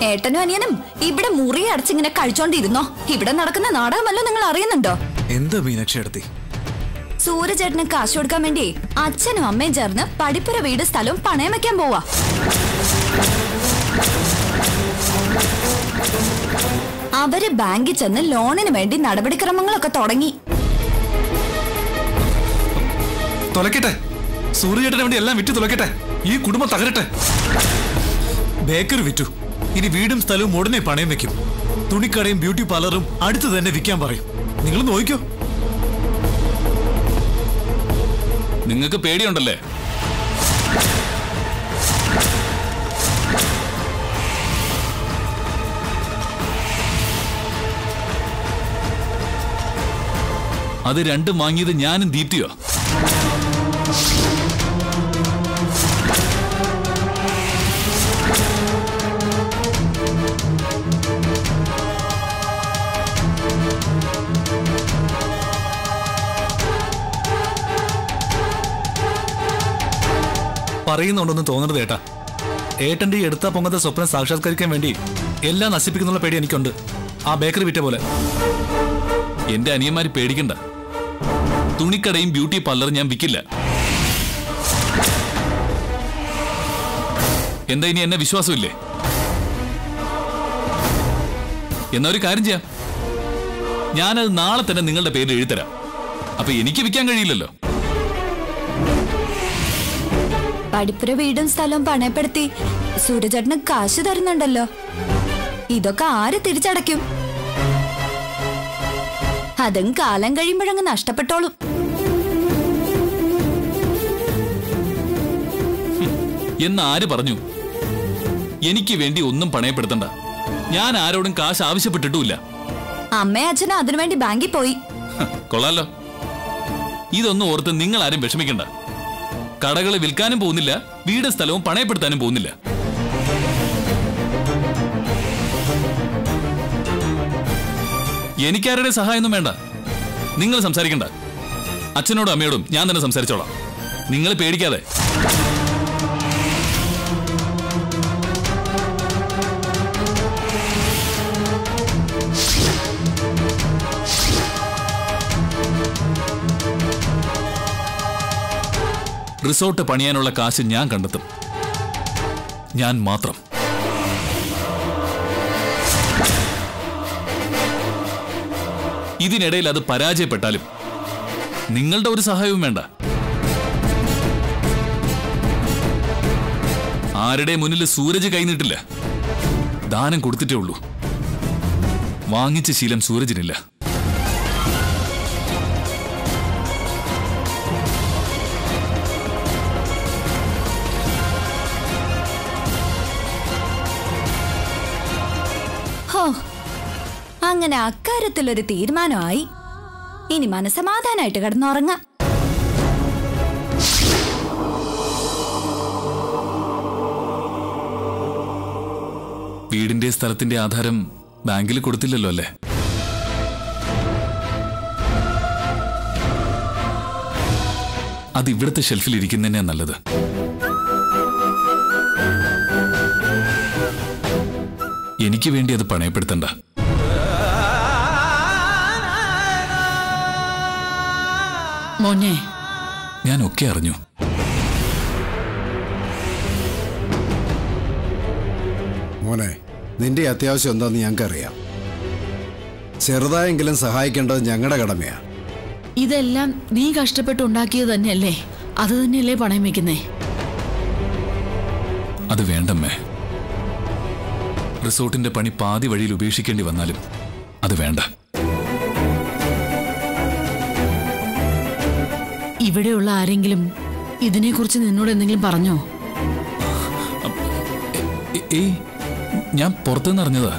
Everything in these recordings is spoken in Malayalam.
ഏട്ടനും അനിയനും ഇവിടെ മുറി അടച്ചിങ്ങനെ കഴിച്ചോണ്ടിരുന്നോ ഇവിടെ നടക്കുന്ന നാടകമല്ലോ നിങ്ങൾ അറിയുന്നുണ്ടോ എന്താ മീനാക്ഷി എടുത്തി സൂര്യചേട്ടന് കാശ് കൊടുക്കാൻ വേണ്ടി അച്ഛനും അമ്മയും ചേർന്ന് പടിപ്പുര വീട് സ്ഥലവും പണയം വെക്കാൻ പോവാ അവര് ബാങ്കിൽ ചെന്ന് ലോണിന് വേണ്ടി നടപടിക്രമങ്ങളൊക്കെ തുടങ്ങി തുലക്കട്ടെ സൂര്യചേട്ടന് വേണ്ടി എല്ലാം വിറ്റ് തുലക്കട്ടെ ഈ കുടുംബം തകരട്ടെ ബേക്കറി വിറ്റു ഇനി വീടും സ്ഥലവും ഉടനെ പണയം വെക്കും തുണിക്കടയും ബ്യൂട്ടി പാർലറും അടുത്ത് തന്നെ വിൽക്കാൻ പറയും നിങ്ങൾ നോക്കിക്കോ നിങ്ങൾക്ക് പേടിയുണ്ടല്ലേ അത് രണ്ടും വാങ്ങിയത് ഞാനും ദീപ്തിയോ പറയുന്നുണ്ടോന്ന് തോന്നരുത് ഏട്ടാ ഏട്ടന്റെ ഈ എടുത്ത പൊങ്ങത്തെ സ്വപ്നം സാക്ഷാത്കരിക്കാൻ വേണ്ടി എല്ലാം നശിപ്പിക്കുന്നുള്ള പേടി എനിക്കുണ്ട് ആ ബേക്കറി വിറ്റ പോലെ എന്റെ അനിയന്മാര് പേടിക്കണ്ട തുണിക്കടയും ബ്യൂട്ടി പാർലറും ഞാൻ വിൽക്കില്ല എന്താ ഇനി എന്നെ വിശ്വാസമില്ലേ എന്നാ ഒരു കാര്യം ചെയ്യാം ഞാനത് നാളെ തന്നെ നിങ്ങളുടെ പേരിൽ എഴുതരാം അപ്പൊ എനിക്ക് വിൽക്കാൻ കഴിയില്ലല്ലോ പടിപ്പുര വീടും സ്ഥലവും പണയപ്പെടുത്തി സൂര്യചേട്ടന് കാശ് തരുന്നുണ്ടല്ലോ ഇതൊക്കെ ആര് തിരിച്ചടയ്ക്കും അതും കാലം കഴിയുമ്പോഴങ്ങ് നഷ്ടപ്പെട്ടോളും എന്ന് ആര് പറഞ്ഞു എനിക്ക് വേണ്ടി ഒന്നും പണയപ്പെടുത്തണ്ട ഞാൻ ആരോടും കാശ് ആവശ്യപ്പെട്ടിട്ടുമില്ല അമ്മയും അച്ഛനും അതിനുവേണ്ടി ബാങ്കിൽ പോയി ഹ, കൊള്ളാലോ ഇതൊന്നും ഓർത്ത് നിങ്ങൾ ആരും വിഷമിക്കണ്ട കടകൾ വിൽക്കാനും പോകുന്നില്ല വീട് സ്ഥലവും പണയപ്പെടുത്താനും പോകുന്നില്ല എനിക്കാരുടെ സഹായമൊന്നും വേണ്ട നിങ്ങൾ സംസാരിക്കണ്ട അച്ഛനോടും അമ്മയോടും ഞാൻ തന്നെ സംസാരിച്ചോളാം നിങ്ങൾ പേടിക്കാതെ റിസോർട്ട് പണിയാനുള്ള കാശ് ഞാൻ കണ്ടെത്തും ഞാൻ മാത്രം ഇതിനിടയിൽ അത് പരാജയപ്പെട്ടാലും നിങ്ങളുടെ ഒരു സഹായവും വേണ്ട ആരുടെ മുന്നിൽ സൂരജ് കൈനീട്ടില്ല ദാനം കൊടുത്തിട്ടേ ഉള്ളൂ വാങ്ങിച്ച ശീലം സൂരജിനില്ല ഹോ അങ്ങനെ അക്കാര്യത്തിലൊരു തീരുമാനമായി ഇനി മനസമാധാനായിട്ട് കിടന്നുറങ്ങാം വീടിന്റെ സ്ഥലത്തിന്റെ ആധാരം ബാങ്കിൽ കൊടുത്തില്ലല്ലോ അല്ലേ അത് ഇവിടുത്തെ ഷെൽഫിൽ ഇരിക്കുന്നതന്നെയാ നല്ലത് എനിക്ക് വേണ്ടി അത് പണയപ്പെടുത്തണ്ട മോനെ ഞാൻ ഒക്കെ അറിഞ്ഞു മോനെ നിന്റെ അത്യാവശ്യം എന്താന്ന് ഞങ്ങൾക്കറിയാം ചെറുതായെങ്കിലും സഹായിക്കേണ്ടത് ഞങ്ങളുടെ കടമയാ ഇതെല്ലാം നീ കഷ്ടപ്പെട്ട് ഉണ്ടാക്കിയത് തന്നെയല്ലേ അത് തന്നെയല്ലേ പണയം വെക്കുന്നേ അത് വേണ്ടമ്മേ റിസോർട്ടിന്റെ പണി പാതി വഴിയിൽ ഉപേക്ഷിക്കേണ്ടി വന്നാലും അത് വേണ്ട ഇവിടെയുള്ള ആരെങ്കിലും ഇതിനെക്കുറിച്ച് നിന്നോട് എന്തെങ്കിലും പറഞ്ഞോ ഏ- ഏയ് ഞാൻ പുറത്തുനിന്ന് അറിഞ്ഞതാ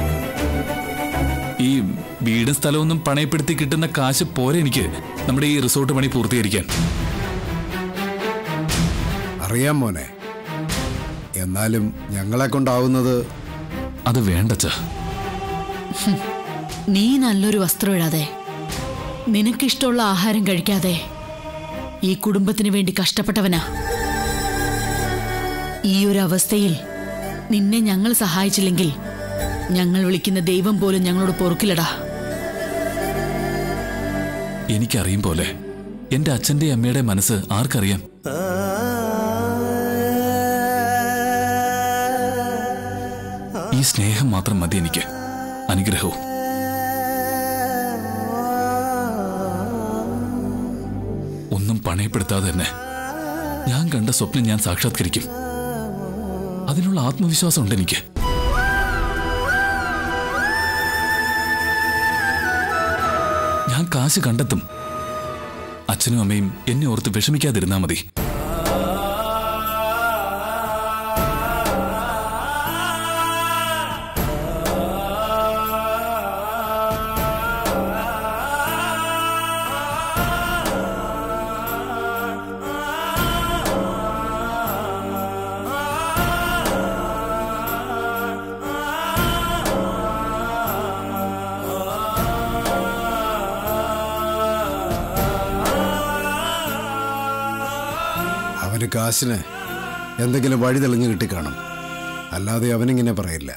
ഈ വീടും സ്ഥലമൊന്നും പണയപ്പെടുത്തി കിട്ടുന്ന കാശ് പോരെ എനിക്ക് നമ്മുടെ ഈ റിസോർട്ട് പണി പൂർത്തീകരിക്കാൻ അറിയാം മോനെ എന്നാലും ഞങ്ങളെ കൊണ്ടാവുന്നത് അത് വേണ്ടച്ചാ നീ നല്ലൊരു വസ്ത്രം ഇടാതെ നിനക്കിഷ്ടമുള്ള ആഹാരം കഴിക്കാതെ ഈ കുടുംബത്തിന് വേണ്ടി കഷ്ടപ്പെട്ടവനാ ഈ ഒരു അവസ്ഥയിൽ നിന്നെ ഞങ്ങൾ സഹായിച്ചില്ലെങ്കിൽ ഞങ്ങൾ വിളിക്കുന്ന ദൈവം പോലും ഞങ്ങളോട് പൊറുക്കില്ലടാ എനിക്കറിയും പോലെ എന്റെ അച്ഛന്റെ അമ്മയുടെ മനസ്സ് ആർക്കറിയാം ഈ സ്നേഹം മാത്രം മതി എനിക്ക് അനുഗ്രഹവും ഒന്നും പണയപ്പെടുത്താതെ തന്നെ ഞാൻ കണ്ട സ്വപ്നം ഞാൻ സാക്ഷാത്കരിക്കും അതിനുള്ള ആത്മവിശ്വാസം ഉണ്ട് എനിക്ക് ഞാൻ കാശ് കണ്ടെത്തും അച്ഛനും അമ്മയും എന്നെ ഓർത്ത് വിഷമിക്കാതിരുന്നാ മതി അവന് കാശിന് എന്തെങ്കിലും വഴി തെളിഞ്ഞു കിട്ടിക്കാണും അല്ലാതെ അവനിങ്ങനെ പറയില്ല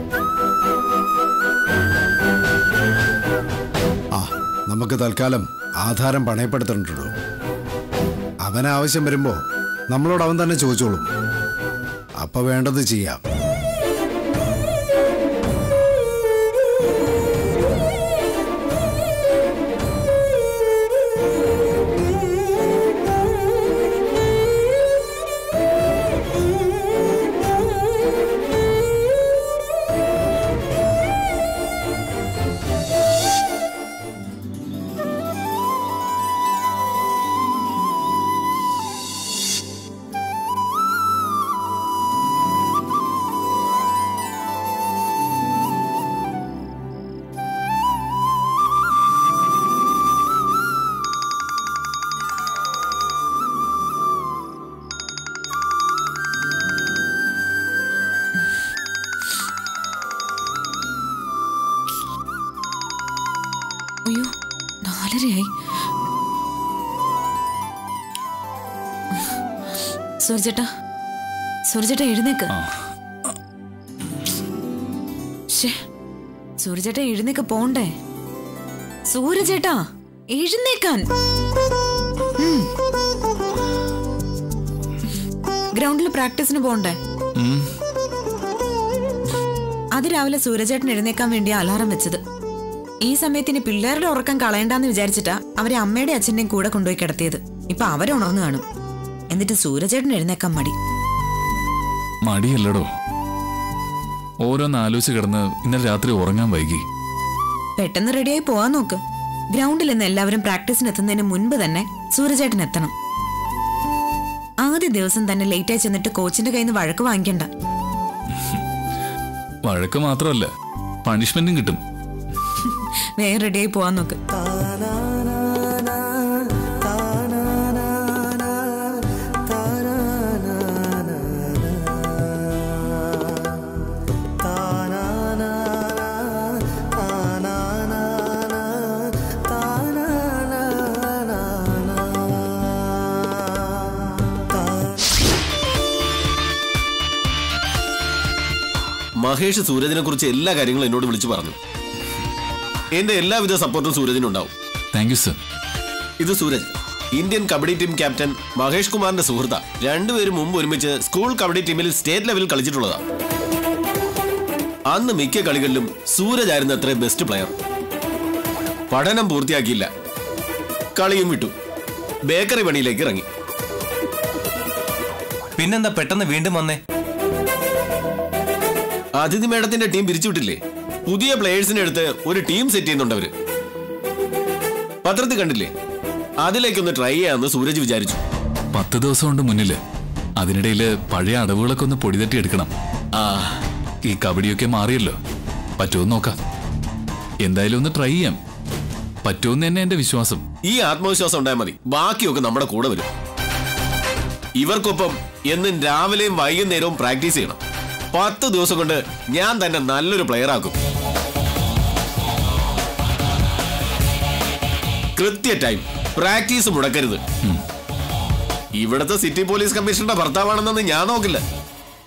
ആ നമുക്ക് തൽക്കാലം ആധാരം പണയപ്പെടുത്തിട്ടുള്ളൂ അവന് ആവശ്യം വരുമ്പോ നമ്മളോട് അവൻ തന്നെ ചോദിച്ചോളും അപ്പൊ വേണ്ടത് ചെയ്യാം അയ്യോ നാലരയായി സൂർജേട്ടാ സൂർജേട്ടാ എഴുന്നേക്ക് ആ ശ്ശേ, സൂരജേട്ടാ എഴുന്നേക്ക് പോണ്ടേ സൂരജേട്ടാ എഴുന്നേക്കാൻ ഉം. ഗ്രൗണ്ടിൽ പ്രാക്ടീസിന് പോണ്ടേ ഉം. അതിരാവിലെ സൂരജേട്ടൻ എഴുന്നേക്കാൻ വേണ്ടി അലാറം വെച്ചത് ഈ സമയത്തിന് പിള്ളേരുടെ ഉറക്കം കളയണ്ടെന്ന് വിചാരിച്ചിട്ടാ അവരെ അമ്മയുടെ അച്ഛന്റെയും കൂടെ കൊണ്ടുപോയി കിടത്തിയത് ഇപ്പൊ അവരുണർന്നു കാണും എന്നിട്ട് സൂരജേട്ടൻ എഴുന്നേക്കാൻ മടി മടിയല്ലടോ ഓരോന്ന് ആലോചിച്ച് കിടന്ന് ഇന്നലെ രാത്രി ഉറങ്ങാൻ വൈകി പെട്ടെന്ന് റെഡിയായി പോവാൻ നോക്ക് ഗ്രൗണ്ടിൽ നിന്ന് എല്ലാവരും പ്രാക്ടീസിന് എത്തുന്നതിന് മുൻപ് തന്നെ സൂരജേട്ടൻ എത്തണം ആദ്യ ദിവസം തന്നെ ലേറ്റായി ചെന്നിട്ട് കോച്ചിന്റെ കയ്യിൽ നിന്ന് വഴക്ക് വാങ്ങിക്കണ്ട വഴക്ക് മാത്രമല്ല പണിഷ്മെന്റും കിട്ടും വേഗം റെഡിയായി പോവാൻ നോക്ക് മഹേഷ് സൂരജിനെ കുറിച്ച് എല്ലാ കാര്യങ്ങളും എന്നോട് വിളിച്ചു പറഞ്ഞു എന്റെ എല്ലാവിധ സപ്പോർട്ടും സൂരജിനുണ്ടാവും താങ്ക് യു സർ ഇത് Sooraj Indian kabaddi team captain Mahesh കുമാറിന്റെ സുഹൃത്താ രണ്ടുപേരും മുമ്പ് ഒരുമിച്ച് സ്കൂൾ കബഡി ടീമിൽ സ്റ്റേറ്റ് ലെവലിൽ കളിച്ചിട്ടുള്ളതാ അന്ന് മിക്ക കളികളിലും സൂരജ് ആയിരുന്നു അത്ര ബെസ്റ്റ് പ്ലെയർ പഠനം പൂർത്തിയാക്കിയില്ല കളിയും വിട്ടു ബേക്കറി പണിയിലേക്ക് ഇറങ്ങി പിന്നെന്താ പെട്ടെന്ന് വീണ്ടും വന്നേ അതിഥി മേഡത്തിന്റെ ടീം പിരിച്ചുവിട്ടില്ലേ പുതിയ പ്ലേയേഴ്സിനെ എടുത്ത് ഒരു ടീം സെറ്റ് ചെയ്യുന്നുണ്ട് അവര് പത്രത്തിൽ കണ്ടില്ലേ അതിലേക്കൊന്ന് ട്രൈ ചെയ്യാമെന്ന് സൂരജ് വിചാരിച്ചു പത്ത് ദിവസം കൊണ്ട് മുന്നില് അതിനിടയില് പഴയ അടവുകളൊക്കെ ഒന്ന് പൊടിതട്ടി എടുക്കണം ആ ഈ കബഡിയൊക്കെ മാറിയല്ലോ പറ്റുമെന്ന് നോക്കാം എന്തായാലും ഒന്ന് ട്രൈ ചെയ്യാം പറ്റുമെന്ന് തന്നെ എന്റെ വിശ്വാസം ഈ ആത്മവിശ്വാസം ഉണ്ടായാൽ മതി ബാക്കിയൊക്കെ നമ്മുടെ കൂടെ വരും ഇവർക്കൊപ്പം എന്നും രാവിലെയും വൈകുന്നേരവും പ്രാക്ടീസ് ചെയ്യണം പത്ത് ദിവസം കൊണ്ട് ഞാൻ തന്നെ നല്ലൊരു പ്ലെയർ ആക്കും കൃത്യ ടൈം പ്രാക്ടീസ് മുടക്കരുത് ഇവിടുത്തെ സിറ്റി പോലീസ് കമ്മീഷണറുടെ ഭർത്താവാണെന്നൊന്നും ഞാൻ നോക്കില്ല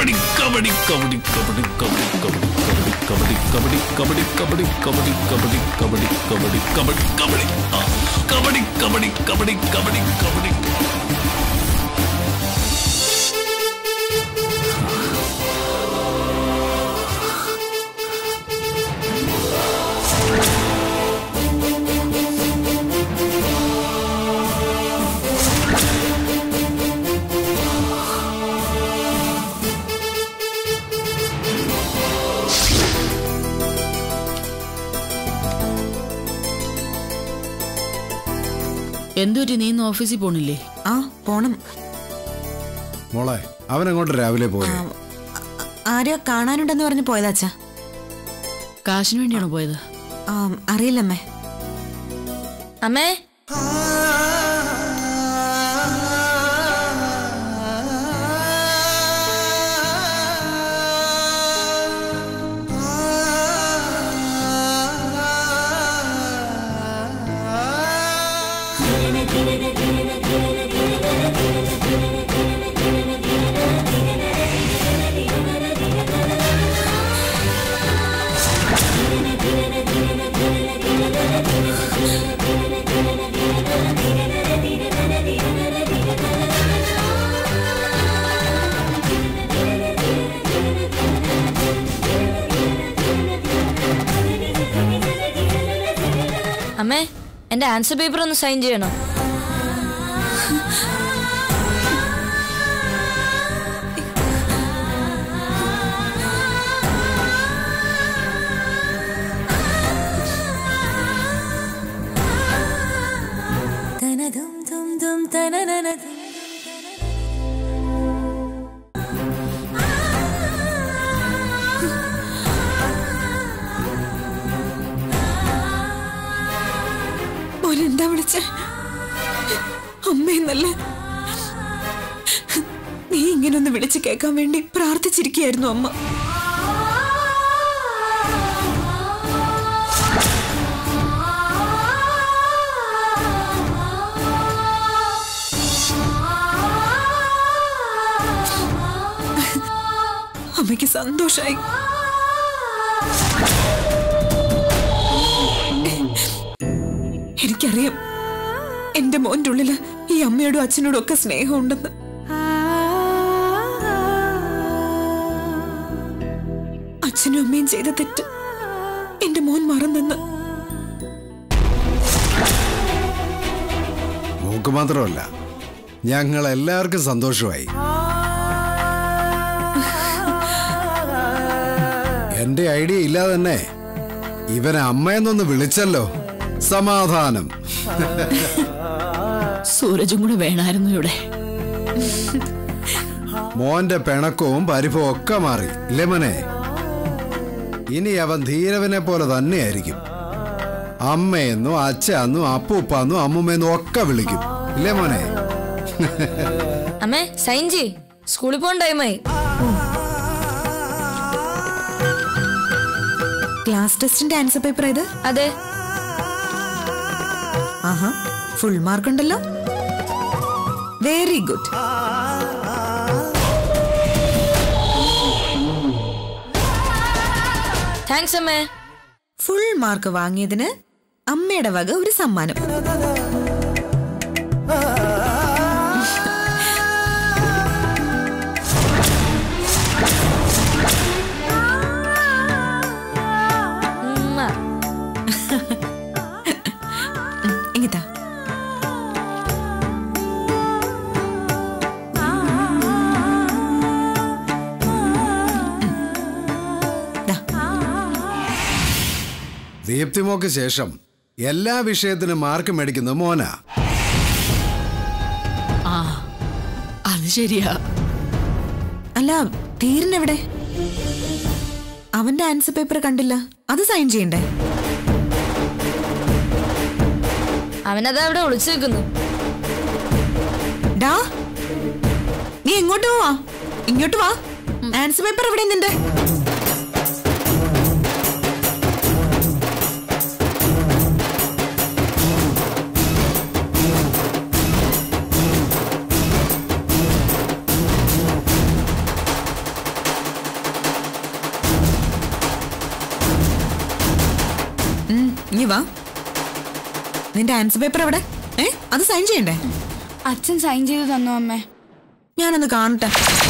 കബഡി കബഡി കബഡി കബഡി കബഡി കബഡി കബഡി കബഡി കബഡി കബഡി കബഡി കബഡി കബഡി കബഡി കബഡി കബഡി ആ, കബഡി കബഡി കബഡി കബഡി കബഡി എന്തൊരു നീ ഇന്ന് ഓഫീസിൽ പോണില്ലേ ആ പോണം മോളെ അവനങ്ങോട്ട് രാവിലെ പോയി ആരെയോ കാണാനുണ്ടെന്ന് പറഞ്ഞ് പോയതാ അച്ഛാ കാശിന് വേണ്ടിയാണോ പോയത് ആ, അറിയില്ലമ്മേ അമ്മേ അമ്മേ എന്റെ ആൻസർ പേപ്പർ ഒന്ന് സൈൻ ചെയ്യണോ മോനെന്താ വിളിച്ചേ അമ്മയെന്നല്ലേ നീ ഇങ്ങനൊന്ന് വിളിച്ചു കേൾക്കാൻ വേണ്ടി പ്രാർത്ഥിച്ചിരിക്കുകയായിരുന്നു അമ്മ അമ്മയ്ക്ക് സന്തോഷായി എനിക്കറിയാം എന്റെ മോന്റെ ഉള്ളില് ഈ അമ്മയോടും അച്ഛനോടും ഒക്കെ സ്നേഹമുണ്ടെന്ന് അച്ഛനും അമ്മയും ചെയ്ത തെറ്റ് എന്റെ മോൻ മറന്നെന്ന് മോക്ക് മാത്രമല്ല ഞങ്ങൾ എല്ലാവർക്കും സന്തോഷമായി എന്റെ ഐഡിയ ഇല്ലാതെ തന്നെ ഇവനെ അമ്മയെന്നൊന്ന് വിളിച്ചല്ലോ സമാധാനം സൂരജും കൂടെ വേണമായിരുന്നു ഇവിടെ മോന്റെ പിണക്കവും പരിഭവും ഒക്കെ മാറി ഇല്ലേ മോനെ ഇനി അവൻ ധീരവനെ പോലെ തന്നെയായിരിക്കും അമ്മയെന്നും അച്ഛന്നും അപ്പൂപ്പാന്നും അമ്മൂമ്മയെന്നും ഒക്കെ വിളിക്കും ഇല്ലേ മോനെ അമ്മേ സൈൻ ചെയ് സ്കൂളിൽ പോകാൻ ടൈമായി ക്ലാസ് ടെസ്റ്റിന്റെ ആൻസർ പേപ്പർ ഇത് അതെ ആഹാ ഫുൾ മാർക്ക് ഉണ്ടല്ലോ വെരി ഗുഡ് താങ്ക്സ് അമ്മേ ഫുൾ മാർക്ക് വാങ്ങിയതിന് അമ്മയുടെ വക ഒരു സമ്മാനം ഉമ്മ. ഇങ്ങിതാ ദീപ്തിമോക്ക് ശേഷം എല്ലാ വിഷയത്തിനും മാർക്ക് മേടിക്കുന്നത് മോനാ ആ അത് ശരിയാ അല്ല തീരിനെവിടെ അവന്റെ ആൻസർ പേപ്പർ കണ്ടില്ല അത് സൈൻ ചെയ്യണ്ടേ അവനതാ അവിടെ ഒളിച്ചു വെക്കുന്നു ഡാ നീ എങ്ങോട്ട് പോവാ ഇങ്ങോട്ട് വാ ആൻസർ പേപ്പർ എവിടെ നിന്റെ ഉം, ഇനി വാ നിന്റെ ആൻസർ പേപ്പർ എവിടെ ഏ അത് സൈൻ ചെയ്യണ്ടേ അച്ഛൻ സൈൻ ചെയ്ത് തന്നു അമ്മേ ഞാനൊന്ന് കാണട്ടെ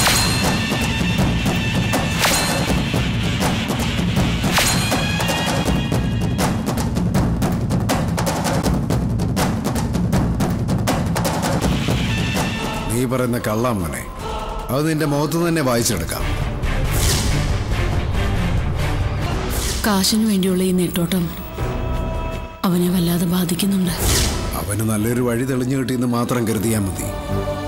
നീ പറയുന്ന കള്ളം മോനെ അത് നിന്റെ മുഖത്ത് തന്നെ വായിച്ചെടുക്കാം കാശിനു വേണ്ടിയുള്ള ഈ നെട്ടോട്ടം അവനെ വല്ലാതെ ബാധിക്കുന്നുണ്ട് അവന് നല്ലൊരു വഴി തെളിഞ്ഞു കിട്ടിയെന്ന് മാത്രം കരുതിയാൽ മതി